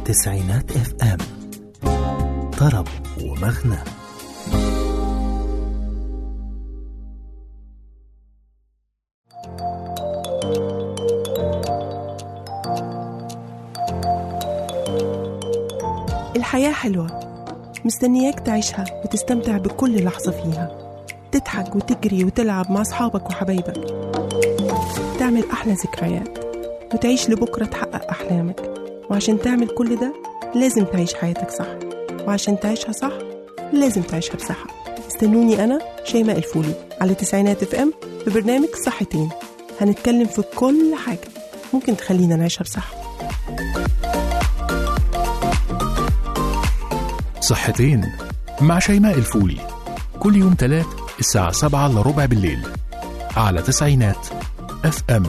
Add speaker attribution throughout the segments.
Speaker 1: تسعينات اف ام طرب ومغنى
Speaker 2: الحياة حلوة مستنياك تعيشها وتستمتع بكل لحظة فيها تضحك وتجري وتلعب مع أصحابك وحبايبك تعمل أحلى ذكريات وتعيش لبكرة تحقق أحلامك وعشان تعمل كل ده لازم تعيش حياتك صح وعشان تعيشها صح لازم تعيشها بصحة استنوني أنا شيماء الفولي على تسعينات اف ام في برنامج صحتين هنتكلم في كل حاجة ممكن تخلينا نعيشها بصحة
Speaker 3: صحتين مع شيماء الفولي كل يوم تلات الساعة سبعة إلا ربع بالليل على تسعينات اف ام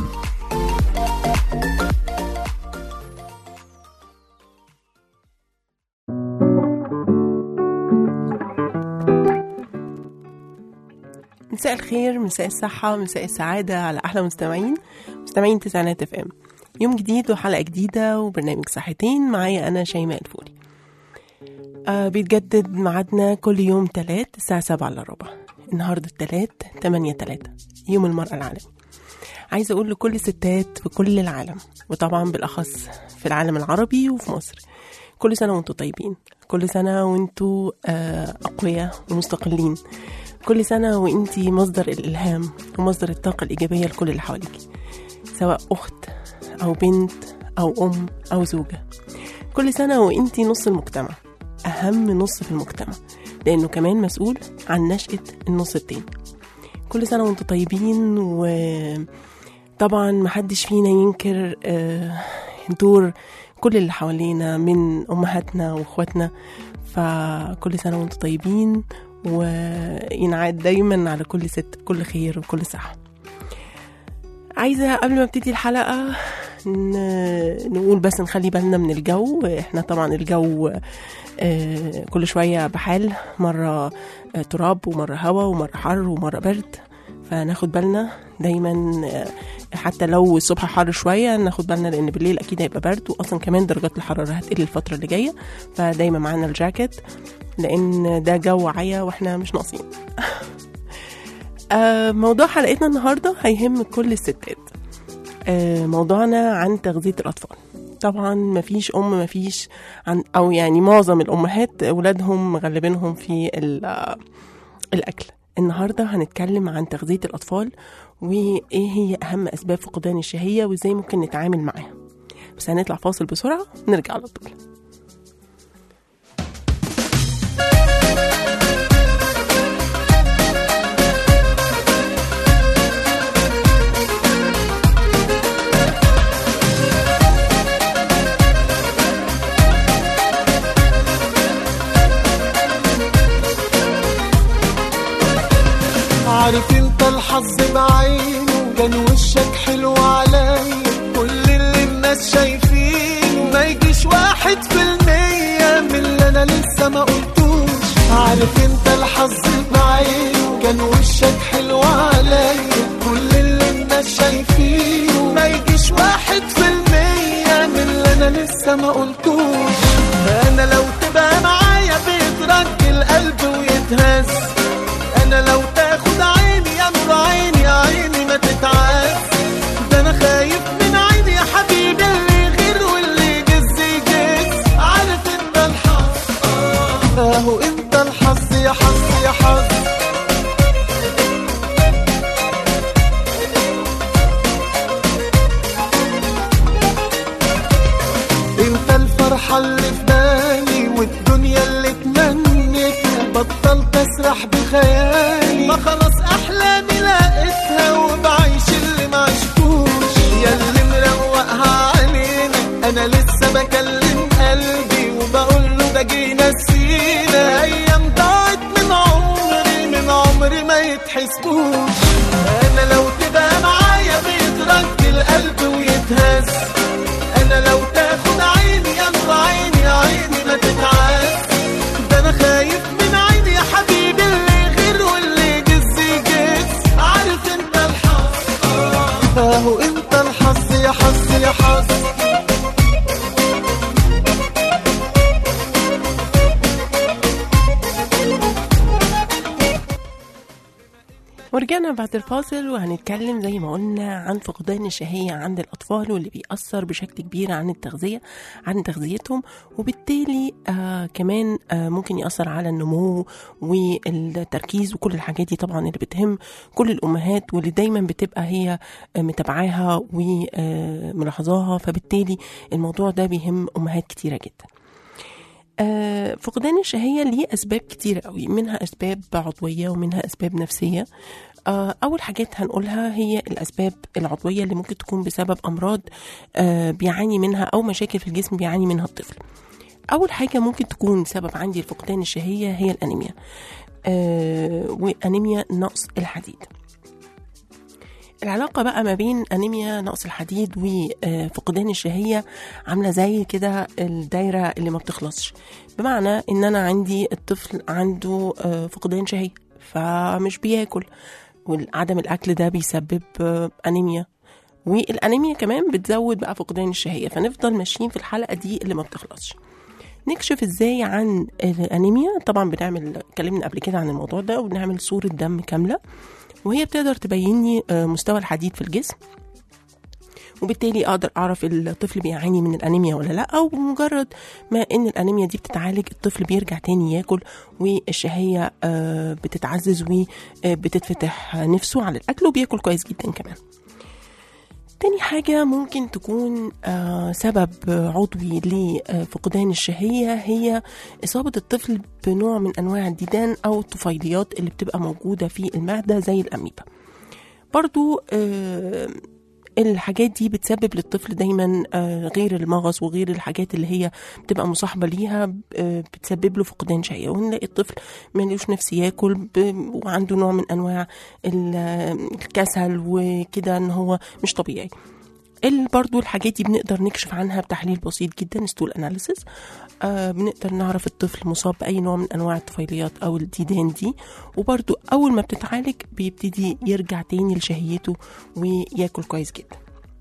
Speaker 2: مساء الخير مساء الصحة مساء السعادة على أحلى مستمعين مستمعين تسعينات اف ام يوم جديد وحلقة جديدة وبرنامج صحتين معايا أنا شيماء الفولي آه بيتجدد ميعادنا كل يوم تلات الساعة سبعة إلا ربع النهاردة التلات تمانية تلاتة يوم المرأة العالمي عايزة أقول لكل الستات في كل العالم وطبعا بالأخص في العالم العربي وفي مصر كل سنة وانتوا طيبين كل سنة وانتوا آه أقوياء ومستقلين كل سنة وانتي مصدر الإلهام ومصدر الطاقة الإيجابية لكل اللي حواليك سواء أخت أو بنت أو أم أو زوجة كل سنة وانتي نص المجتمع أهم نص في المجتمع لأنه كمان مسؤول عن نشأة النص التاني كل سنة وانتوا طيبين وطبعا محدش فينا ينكر آه، دور كل اللي حوالينا من أمهاتنا وإخواتنا فكل سنة وانتوا طيبين وينعاد دايما على كل ست بكل خير وكل صحة عايزة قبل ما ابتدي الحلقة ن- نقول بس نخلي بالنا من الجو احنا طبعا الجو آه، كل شوية بحال مرة آه، تراب ومرة هوا ومرة حر ومرة برد فناخد بالنا دايما آه، حتى لو الصبح حر شوية ناخد بالنا لأن بالليل أكيد هيبقى برد وأصلا كمان درجات الحرارة هتقل الفترة اللي جاية فدايما معانا الجاكيت لأن ده جو عيا وإحنا مش ناقصين آه، موضوع حلقتنا النهاردة هيهم كل الستات آه، موضوعنا عن تغذية الأطفال طبعا مفيش أم مفيش عن أو يعني معظم الأمهات أولادهم مغلبينهم في ال- آه، الأكل النهاردة هنتكلم عن تغذية الأطفال وإيه هي أهم أسباب فقدان الشهية وإزاي ممكن نتعامل معاها بس هنطلع فاصل بسرعة نرجع على طول
Speaker 4: عارف انت الحظ بعينه كان وشك حلو عليا كل اللي الناس شايفينه ما يجيش واحد في المية من اللي انا لسه ما قلتوش عارف انت الحظ بعينه كان وشك حلو عليا كل اللي الناس شايفينه ما يجيش واحد في المية من اللي انا لسه ما قلتوش انا لو تبقى معايا بيترج القلب ويتهز انا لو تاخد عيني يا نور عيني يا عيني ما تتعز ده انا خايف من عيني يا حبيبي اللي يغير واللي يجز يجز عارف انت الحظ اهو انت الحظ يا حظ يا حظ انت الفرحة اللي في بالي والدنيا اللي اتمنيتها بطلت اسرح بخيالي ما خلاص احلامي لقيتها وبعيش اللي ما عشتوش يا اللي مروقها علينا انا لسه بكلم قلبي وبقول له ده جينا نسينا ايام ضاعت من عمري من عمري ما يتحسبوش انا لو تبقى معايا بيترج القلب ويتهز انا لو تاخد عيني يا نور عيني يا عيني ما تتعز ده انا خايف من عيني يا حبيبي اللي غير
Speaker 2: رجعنا بعد الفاصل وهنتكلم زي ما قلنا عن فقدان الشهية عند الأطفال واللي بيأثر بشكل كبير عن التغذية عن تغذيتهم وبالتالي آه كمان آه ممكن يأثر على النمو والتركيز وكل الحاجات دي طبعا اللي بتهم كل الأمهات واللي دايما بتبقى هي آه متابعاها وملاحظاها فبالتالي الموضوع ده بيهم أمهات كتيرة جدا آه، فقدان الشهية ليه أسباب كتيرة قوي منها أسباب عضوية ومنها أسباب نفسية آه، أول حاجات هنقولها هي الأسباب العضوية اللي ممكن تكون بسبب أمراض آه، بيعاني منها أو مشاكل في الجسم بيعاني منها الطفل أول حاجة ممكن تكون سبب عندي لفقدان الشهية هي الأنيميا آه، وأنيميا نقص الحديد العلاقة بقى ما بين أنيميا نقص الحديد وفقدان الشهية عاملة زي كده الدايرة اللي ما بتخلصش بمعنى إن أنا عندي الطفل عنده آه، فقدان شهية فمش بياكل وعدم الأكل ده بيسبب آه، أنيميا والأنيميا كمان بتزود بقى فقدان الشهية فنفضل ماشيين في الحلقة دي اللي ما بتخلصش نكشف ازاي عن الانيميا طبعا بنعمل اتكلمنا قبل كده عن الموضوع ده وبنعمل صورة دم كاملة وهي بتقدر تبين لي آه، مستوى الحديد في الجسم وبالتالي اقدر اعرف الطفل بيعاني من الانيميا ولا لا او بمجرد ما ان الانيميا دي بتتعالج الطفل بيرجع تاني ياكل والشهيه آه، بتتعزز وبتتفتح نفسه على الاكل وبياكل كويس جدا كمان تاني حاجة ممكن تكون آه، سبب عضوي لفقدان الشهية هي إصابة الطفل بنوع من أنواع الديدان أو الطفيليات اللي بتبقى موجودة في المعدة زي الأميبا برضو آه، الحاجات دي بتسبب للطفل دايما آه، غير المغص وغير الحاجات اللي هي بتبقى مصاحبه ليها آه، بتسبب له فقدان شهيه ونلاقي الطفل ملوش نفس ياكل ب- وعنده نوع من انواع ال- الكسل وكده ان هو مش طبيعي ال- برضو الحاجات دي بنقدر نكشف عنها بتحليل بسيط جدا ستول اناليسيس آه بنقدر نعرف الطفل مصاب باي نوع من انواع الطفيليات او الديدان دي وبرضو اول ما بتتعالج بيبتدي يرجع تاني لشهيته وياكل كويس جدا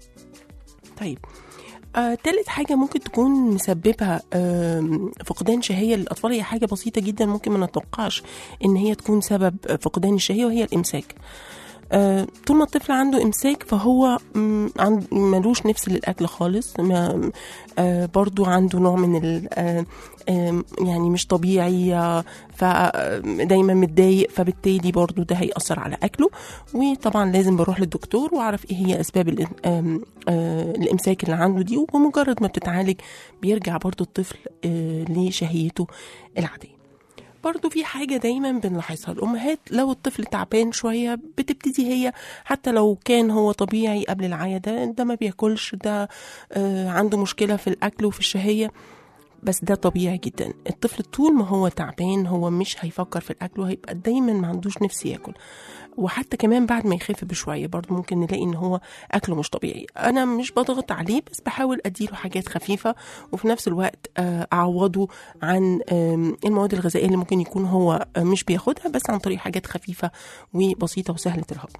Speaker 2: طيب آه، تالت حاجة ممكن تكون مسببة آم، فقدان شهية للأطفال هي حاجة بسيطة جدا ممكن ما نتوقعش إن هي تكون سبب فقدان الشهية وهي الإمساك آه، طول ما الطفل عنده امساك فهو مم، عن- ملوش نفس للاكل خالص ما آه، برضو عنده نوع من ال آه، آم، يعني مش طبيعي آه، فدايما متضايق فبالتالي برضو ده هيأثر على اكله وطبعا لازم بروح للدكتور واعرف ايه هي اسباب ال- آم، آه، الامساك اللي عنده دي وبمجرد ما بتتعالج بيرجع برضو الطفل آه، لشهيته العاديه برضو في حاجة دايما بنلاحظها الأمهات لو الطفل تعبان شوية بتبتدي هي حتى لو كان هو طبيعي قبل العيا ده ده ما بياكلش ده آه عنده مشكلة في الأكل وفي الشهية بس ده طبيعي جدا الطفل طول ما هو تعبان هو مش هيفكر في الأكل وهيبقى دايما ما عندوش نفس ياكل وحتى كمان بعد ما يخف بشوية برضو ممكن نلاقي ان هو أكله مش طبيعي أنا مش بضغط عليه بس بحاول أديله حاجات خفيفة وفي نفس الوقت آه، أعوضه عن آم، المواد الغذائية اللي ممكن يكون هو آه، مش بياخدها بس عن طريق حاجات خفيفة وبسيطة وسهلة الهضم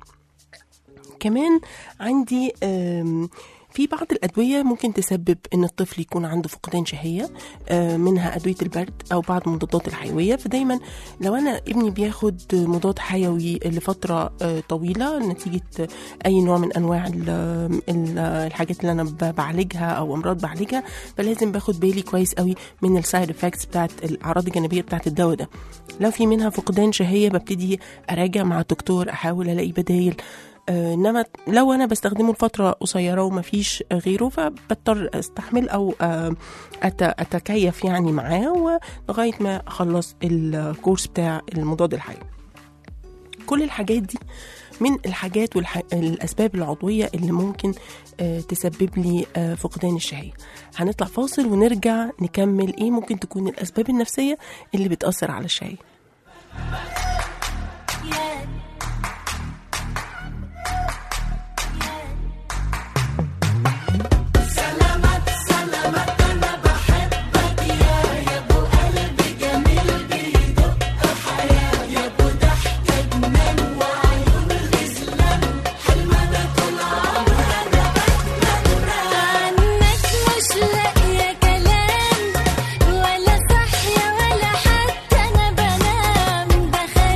Speaker 2: كمان عندي آم، في بعض الأدوية ممكن تسبب إن الطفل يكون عنده فقدان شهية آه، منها أدوية البرد أو بعض المضادات الحيوية فدايما لو أنا ابني بياخد مضاد حيوي لفترة آه، طويلة نتيجة أي نوع من أنواع ال- ال- الحاجات اللي أنا ب- بعالجها أو أمراض بعالجها فلازم باخد بالي كويس قوي من السايد افكتس بتاعت الأعراض الجانبية بتاعت الدواء ده لو في منها فقدان شهية ببتدي أراجع مع الدكتور أحاول ألاقي بدايل آه، انما لو انا بستخدمه لفتره قصيره ومفيش غيره فبضطر استحمل او آه، أت- اتكيف يعني معاه ولغايه ما اخلص الكورس بتاع المضاد الحيوي كل الحاجات دي من الحاجات والاسباب العضويه اللي ممكن آه، تسبب لي آه، فقدان الشهيه هنطلع فاصل ونرجع نكمل ايه ممكن تكون الاسباب النفسيه اللي بتاثر على الشهيه
Speaker 5: عنك مش لاقية كلام ولا صحية ولا حتى أنا بنام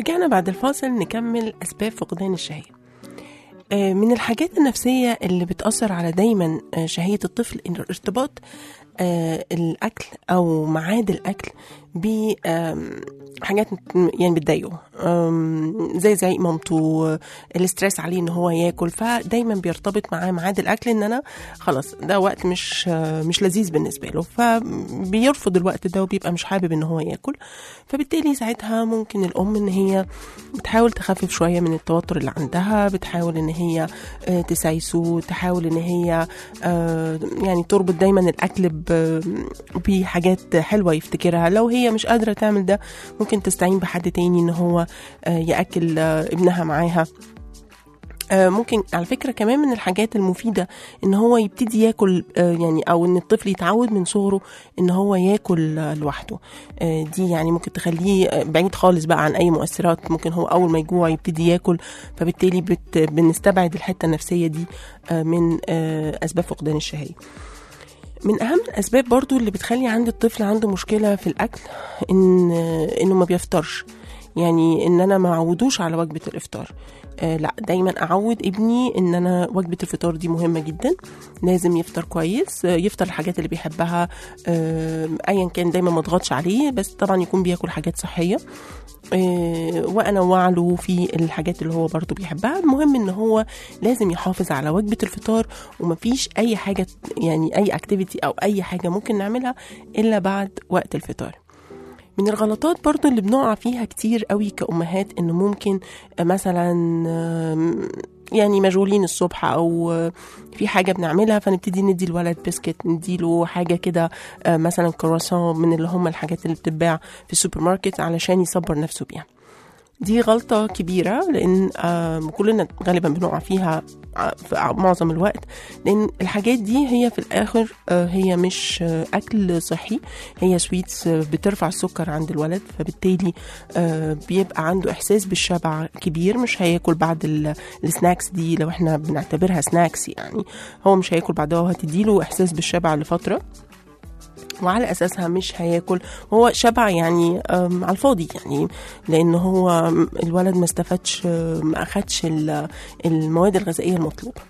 Speaker 2: ورجعنا بعد الفاصل نكمل أسباب فقدان الشهية آه، من الحاجات النفسية اللي بتأثر على دايما آه، شهية الطفل إن الارتباط آه، الأكل أو ميعاد الأكل بحاجات يعني بتضايقه آم، زي زي مامته آه، الاسترس عليه ان هو ياكل فدايما بيرتبط معاه ميعاد الاكل ان انا خلاص ده وقت مش آه، مش لذيذ بالنسبه له فبيرفض الوقت ده وبيبقى مش حابب ان هو ياكل فبالتالي ساعتها ممكن الام ان هي بتحاول تخفف شويه من التوتر اللي عندها بتحاول ان هي آه، تسايسه تحاول ان هي آه، يعني تربط دايما الاكل ب- بحاجات حلوه يفتكرها لو هي مش قادره تعمل ده ممكن تستعين بحد تاني ان هو آه، ياكل آه، ابنها معاها آه، ممكن على فكره كمان من الحاجات المفيده ان هو يبتدي ياكل آه، يعني او ان الطفل يتعود من صغره ان هو ياكل آه، لوحده آه، دي يعني ممكن تخليه آه، بعيد خالص بقى عن اي مؤثرات ممكن هو اول ما يجوع يبتدي ياكل فبالتالي بت بنستبعد الحته النفسيه دي آه، من آه، اسباب فقدان الشهيه من اهم الاسباب برضو اللي بتخلي عند الطفل عنده مشكله في الاكل ان انه ما بيفطرش يعني ان انا ما اعودوش على وجبه الافطار آه لا دايما اعود ابني ان انا وجبه الفطار دي مهمه جدا لازم يفطر كويس آه يفطر الحاجات اللي بيحبها آه ايا كان دايما ما اضغطش عليه بس طبعا يكون بياكل حاجات صحيه آه، وانوع له في الحاجات اللي هو برضو بيحبها المهم ان هو لازم يحافظ على وجبه الفطار ومفيش اي حاجه يعني اي اكتيفيتي او اي حاجه ممكن نعملها الا بعد وقت الفطار من الغلطات برضو اللي بنقع فيها كتير قوي كأمهات إنه ممكن آه، مثلا آم، يعني مشغولين الصبح أو آه، في حاجة بنعملها فنبتدي ندي الولد بسكت نديله حاجة كده آه، مثلا كرواسون من اللي هم الحاجات اللي بتتباع في السوبر ماركت علشان يصبر نفسه بيها دي غلطة كبيرة لأن آم، كلنا غالبا بنقع فيها ع- في ع- معظم الوقت لأن الحاجات دي هي في الآخر آه، هي مش آه، أكل صحي هي سويتس آه، بترفع السكر عند الولد فبالتالي آه، بيبقى عنده إحساس بالشبع كبير مش هياكل بعد ال- السناكس دي لو احنا بنعتبرها سناكس يعني هو مش هياكل بعدها وهتديله إحساس بالشبع لفترة وعلى اساسها مش هياكل هو شبع يعني آم، على الفاضي يعني لان هو الولد ما استفادش آه، ما اخدش ال- المواد الغذائيه المطلوبه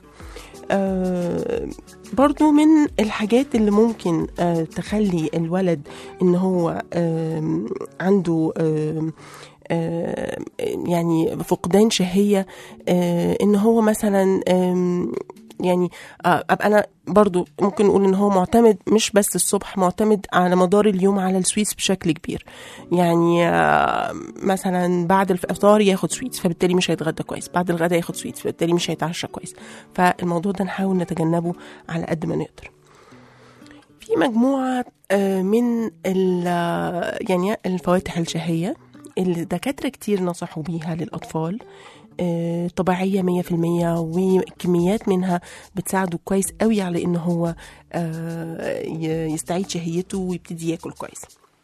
Speaker 2: آه، برضو من الحاجات اللي ممكن آه، تخلي الولد ان هو آم، عنده آم، آه، يعني فقدان شهية آه، ان هو مثلا آم، يعني آه، ابقى انا برضو ممكن نقول ان هو معتمد مش بس الصبح معتمد على مدار اليوم على السويتس بشكل كبير يعني آه، مثلا بعد الفطار ياخد سويتس فبالتالي مش هيتغدى كويس بعد الغداء ياخد سويتس فبالتالي مش هيتعشى كويس فالموضوع ده نحاول نتجنبه على قد ما نقدر في مجموعة آه، من ال- يعني الفواتح الشهية اللي دكاترة كتير نصحوا بيها للأطفال آه، طبيعية مية في المية وكميات منها بتساعده كويس قوي على إن هو آه، ي- يستعيد شهيته ويبتدي ياكل كويس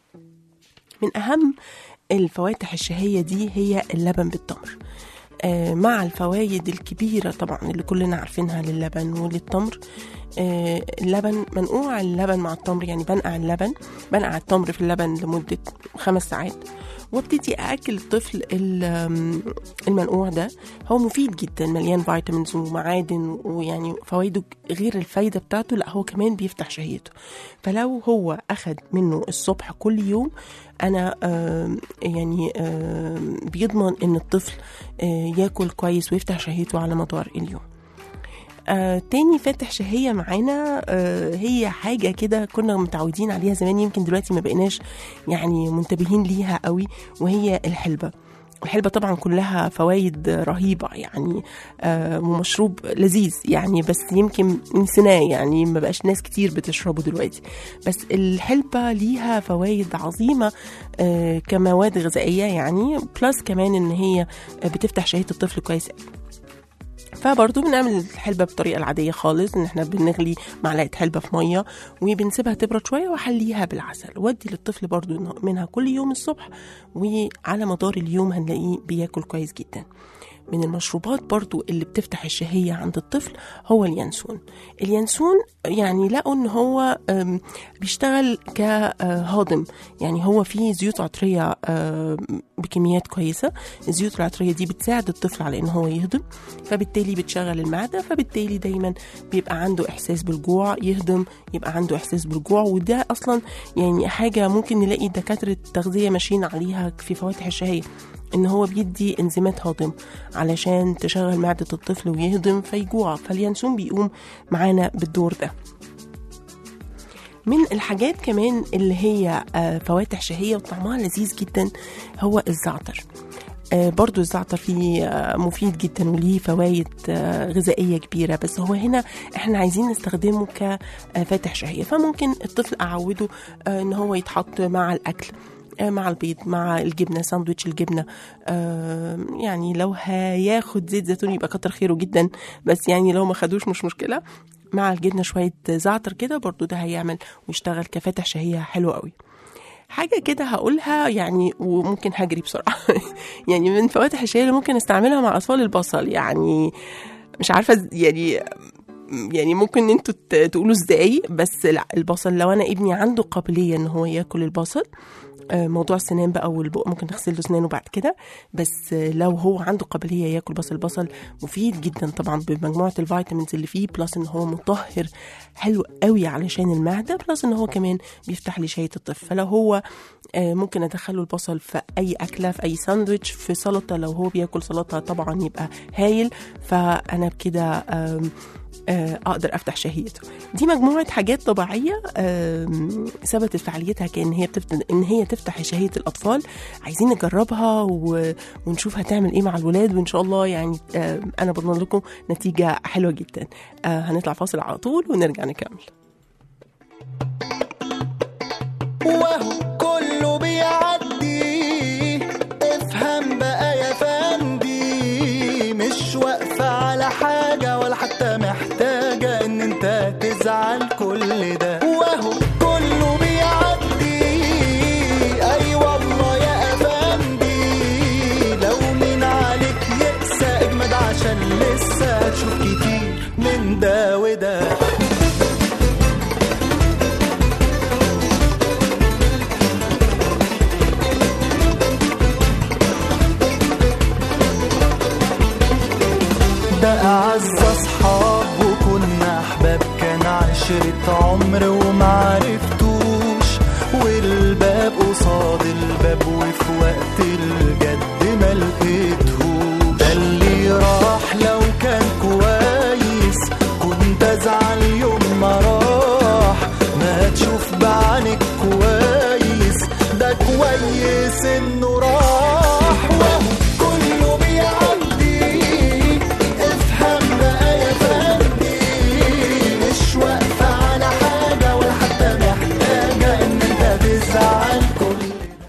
Speaker 2: من أهم الفواتح الشهية دي هي اللبن بالتمر آه، مع الفوائد الكبيرة طبعا اللي كلنا عارفينها للبن وللتمر آه، اللبن منقوع اللبن مع التمر يعني بنقع اللبن بنقع التمر في اللبن لمدة خمس ساعات وابتدي أكل الطفل ال- آم، المنقوع ده هو مفيد جدا مليان فيتامينز ومعادن ويعني فوائده غير الفايدة بتاعته لا هو كمان بيفتح شهيته فلو هو أخد منه الصبح كل يوم أنا آم، يعني آم، بيضمن إن الطفل آه، ياكل كويس ويفتح شهيته على مدار اليوم آه، تاني فاتح شهية معانا آه، هي حاجة كده كنا متعودين عليها زمان يمكن دلوقتي ما بقيناش يعني منتبهين ليها قوي وهي الحلبة الحلبة طبعا كلها فوائد رهيبة يعني آه ومشروب لذيذ يعني بس يمكن نسيناه يعني ما بقاش ناس كتير بتشربه دلوقتي بس الحلبة ليها فوائد عظيمة آه كمواد غذائية يعني بلس كمان ان هي بتفتح شهية الطفل كويس فبرضه بنعمل الحلبة بالطريقة العادية خالص ان احنا بنغلي معلقة حلبة في مية وبنسيبها تبرد شوية واحليها بالعسل ودي للطفل برضه منها كل يوم الصبح وعلى مدار اليوم هنلاقيه بياكل كويس جدا من المشروبات برضو اللي بتفتح الشهية عند الطفل هو اليانسون اليانسون يعني لقوا ان هو آم، بيشتغل كهاضم يعني هو فيه زيوت عطرية آم، بكميات كويسة الزيوت العطرية دي بتساعد الطفل على ان هو يهضم فبالتالي بتشغل المعدة فبالتالي دايما بيبقى عنده احساس بالجوع يهضم يبقى عنده احساس بالجوع وده اصلا يعني حاجة ممكن نلاقي دكاترة التغذية ماشيين عليها في فواتح الشهية ان هو بيدي انزيمات هاضم علشان تشغل معدة الطفل ويهضم فيجوع فاليانسون بيقوم معانا بالدور ده من الحاجات كمان اللي هي آه، فواتح شهية وطعمها لذيذ جدا هو الزعتر آه، برضو الزعتر فيه آه، مفيد جدا وليه فوائد آه، غذائية كبيرة بس هو هنا احنا عايزين نستخدمه كفاتح شهية فممكن الطفل أعوده آه، ان هو يتحط مع الأكل آه، مع البيض مع الجبنه ساندويتش الجبنه آه، يعني لو هياخد زيت زيتون يبقى كتر خيره جدا بس يعني لو ما خدوش مش مشكله مع الجبنه شويه زعتر كده برضو ده هيعمل ويشتغل كفاتح شهيه حلو قوي حاجة كده هقولها يعني وممكن هجري بسرعة يعني من فواتح الشهية اللي ممكن استعملها مع أطفال البصل يعني مش عارفة إز- يعني يعني ممكن انتوا ت- تقولوا ازاي بس لا البصل لو انا ابني عنده قابلية ان هو ياكل البصل آه، موضوع السنان بقى والبق ممكن نغسل له سنانه بعد كده بس آه، لو هو عنده قابليه ياكل بصل البصل مفيد جدا طبعا بمجموعه الفيتامينز اللي فيه بلس ان هو مطهر حلو قوي علشان المعده بلس ان هو كمان بيفتح لي شهيه الطفل فلو هو آه، ممكن ادخله البصل في اي اكله في اي ساندويتش في سلطه لو هو بياكل سلطه طبعا يبقى هايل فانا بكده آم، آه، اقدر افتح شهيته دي مجموعه حاجات طبيعيه آم، ثبتت فعاليتها كان هي بتفتح ان هي تفتح شهيه الاطفال عايزين نجربها و... ونشوف هتعمل ايه مع الولاد وان شاء الله يعني آم، انا بضمن لكم نتيجه حلوه جدا آه، هنطلع فاصل على طول ونرجع نكمل
Speaker 4: وهو كله بيعدي افهم بقى يا فندي مش واقفة على حاجة ولا حتى محتاجة ان انت تزعل كل ده وهو كله بيعدي اي والله يا افندي لو من عليك يقسى اجمد عشان لسه هتشوف كتير من ده وده ده أعز أصحاب وكنا أحباب كان عشرة عمر ومعرفتوش والباب قصاد الباب وفي وقت الجد ما لقيتهوش ده اللي راح لو كان كويس كنت أزعل يوم ما راح ما تشوف بعينك كويس ده كويس إنه راح وهو كله بيعدي افهم بقى يا فندي مش واقفة على حاجة ولا حتى محتاجة إن أنت تزعل كل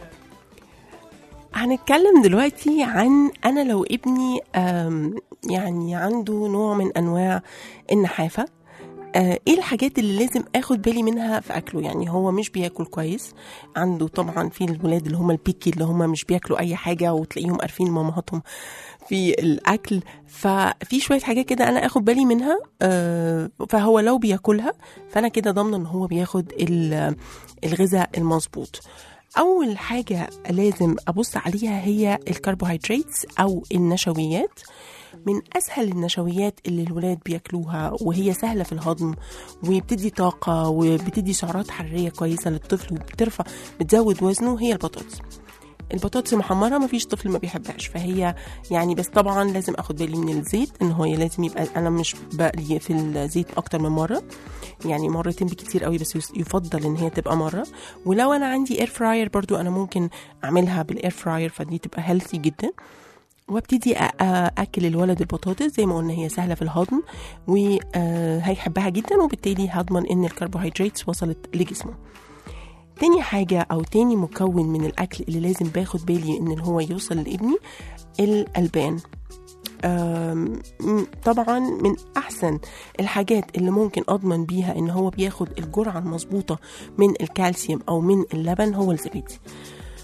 Speaker 2: هنتكلم دلوقتي عن انا لو ابني آم، يعني عنده نوع من انواع النحافه آه، ايه الحاجات اللي لازم اخد بالي منها في اكله يعني هو مش بياكل كويس عنده طبعا في الولاد اللي هم البيكي اللي هم مش بياكلوا اي حاجه وتلاقيهم قارفين مامهاتهم في الاكل ففي شويه حاجات كده انا اخد بالي منها آه، فهو لو بياكلها فانا كده ضامنه ان هو بياخد ال- الغذاء المظبوط اول حاجه لازم ابص عليها هي الكربوهيدرات او النشويات من اسهل النشويات اللي الولاد بياكلوها وهي سهله في الهضم وبتدي طاقه وبتدي سعرات حراريه كويسه للطفل وبترفع بتزود وزنه هي البطاطس البطاطس المحمره مفيش طفل ما بيحبهاش فهي يعني بس طبعا لازم اخد بالي من الزيت ان هو لازم يبقى انا مش بقلي في الزيت اكتر من مره يعني مرتين بكتير قوي بس يس- يفضل ان هي تبقى مره ولو انا عندي اير فراير برضو انا ممكن اعملها بالاير فراير فدي تبقى هيلثي جدا وابتدي أ- أ- اكل الولد البطاطس زي ما قلنا هي سهله في الهضم وهيحبها جدا وبالتالي هضمن ان الكربوهيدرات وصلت لجسمه تاني حاجة أو تاني مكون من الأكل اللي لازم باخد بالي إن هو يوصل لابني الألبان آم، م- طبعا من أحسن الحاجات اللي ممكن أضمن بيها إن هو بياخد الجرعة المظبوطة من الكالسيوم أو من اللبن هو الزبادي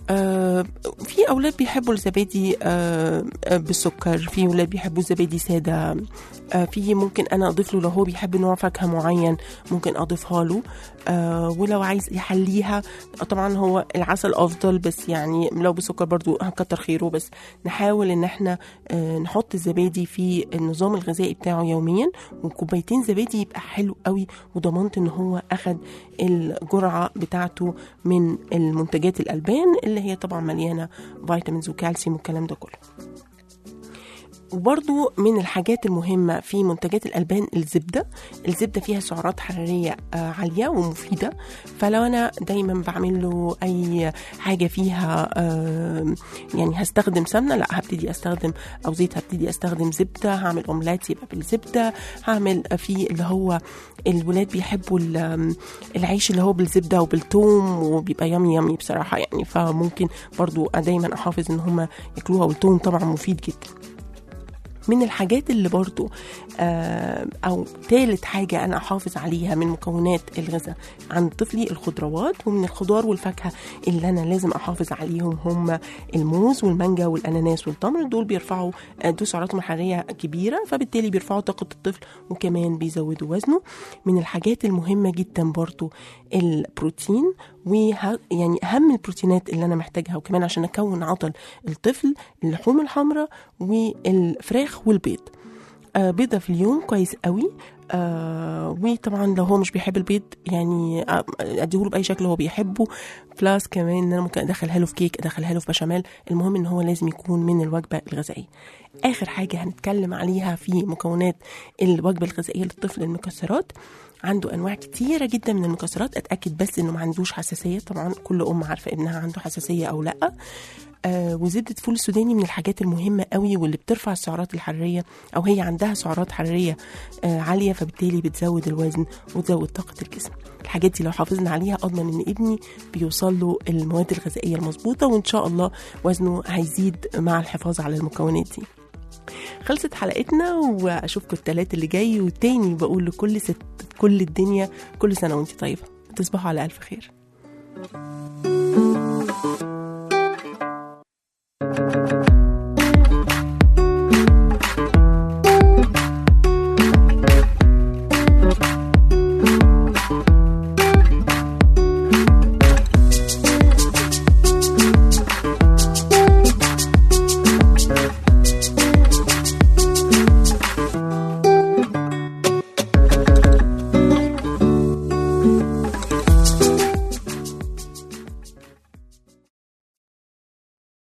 Speaker 2: آه، في اولاد بيحبوا الزبادي آه، آه، بالسكر في اولاد بيحبوا الزبادي ساده آه، في ممكن انا اضيف له لو هو بيحب نوع فاكهه معين ممكن اضيفها له آه، ولو عايز يحليها آه، طبعا هو العسل افضل بس يعني لو بسكر برضو هنكتر خيره بس نحاول ان احنا آه، نحط الزبادي في النظام الغذائي بتاعه يوميا وكوبايتين زبادي يبقى حلو قوي وضمنت ان هو اخد الجرعه بتاعته من المنتجات الالبان اللي هي طبعا مليانه فيتامينز وكالسيوم والكلام ده كله وبرضو من الحاجات المهمة في منتجات الألبان الزبدة الزبدة فيها سعرات حرارية آه، عالية ومفيدة فلو أنا دايما بعمل له أي حاجة فيها آه، يعني هستخدم سمنة لا هبتدي أستخدم أو زيت هبتدي أستخدم زبدة هعمل أومليت يبقى بالزبدة هعمل في اللي هو الولاد بيحبوا ال- العيش اللي هو بالزبدة وبالثوم وبيبقى يمي يمي بصراحة يعني فممكن برضو دايما أحافظ إن هم ياكلوها والثوم طبعا مفيد جدا من الحاجات اللي برضو آه، او ثالث حاجة انا احافظ عليها من مكونات الغذاء عند طفلي الخضروات ومن الخضار والفاكهة اللي انا لازم احافظ عليهم هم الموز والمانجا والاناناس والتمر دول بيرفعوا آه، دول سعراتهم الحرارية كبيرة فبالتالي بيرفعوا طاقة الطفل وكمان بيزودوا وزنه من الحاجات المهمة جدا برضو البروتين وه... يعني اهم البروتينات اللي انا محتاجها وكمان عشان اكون عضل الطفل اللحوم الحمراء والفراخ والبيض آه بيضة في اليوم كويس قوي آه وطبعا لو هو مش بيحب البيض يعني آه، اديهوله باي شكل هو بيحبه بلس كمان ان انا ممكن ادخلها له في كيك ادخلها له في بشاميل المهم ان هو لازم يكون من الوجبه الغذائيه اخر حاجه هنتكلم عليها في مكونات الوجبه الغذائيه للطفل المكسرات عنده انواع كتيره جدا من المكسرات اتاكد بس انه ما عندوش حساسيه طبعا كل ام عارفه ابنها عنده حساسيه او لا آه وزبده فول السوداني من الحاجات المهمه قوي واللي بترفع السعرات الحراريه او هي عندها سعرات حراريه آه عاليه فبالتالي بتزود الوزن وتزود طاقه الجسم الحاجات دي لو حافظنا عليها اضمن ان ابني بيوصل له المواد الغذائيه المظبوطه وان شاء الله وزنه هيزيد مع الحفاظ على المكونات دي خلصت حلقتنا واشوفكم التلات اللي جاي وتاني بقول لكل ست في كل الدنيا كل سنه وانت طيبه تصبحوا على الف خير